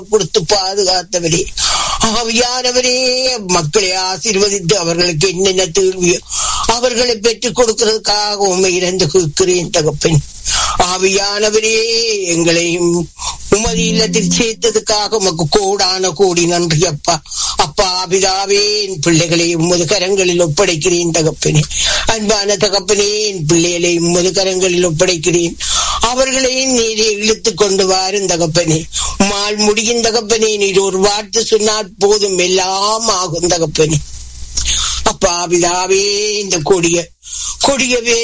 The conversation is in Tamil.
கொடுத்து பாதுகாத்தவரே ஆவியானவரே மக்களை ஆசீர்வதித்து அவர்களுக்கு என்னென்ன தீர்வியோ அவர்களை பெற்றுக் கொடுக்கிறதுக்காக உண்மை இறந்து கேட்கிறேன் தகப்பன் ஆவியானவரே எங்களையும் உமது இல்லத்தில் சேர்த்ததுக்காக உமக்கு கோடான கோடி நன்றி அப்பா அப்பா பிதாவே என் பிள்ளைகளை உமது கரங்களில் ஒப்படைக்கிறேன் தகப்பனே அன்பான தகப்பனே என் பிள்ளைகளை உமது கரங்களில் ஒப்படைக்கிறேன் அவர்களையும் நீரை இழுத்து கொண்டு வாரும் தகப்பனே உமால் முடியும் தகப்பனே நீர் ஒரு வார்த்தை சொன்னால் போதும் எல்லாம் ஆகும் தகப்பனே அப்பா பிதாவே இந்த கொடிய கொடிய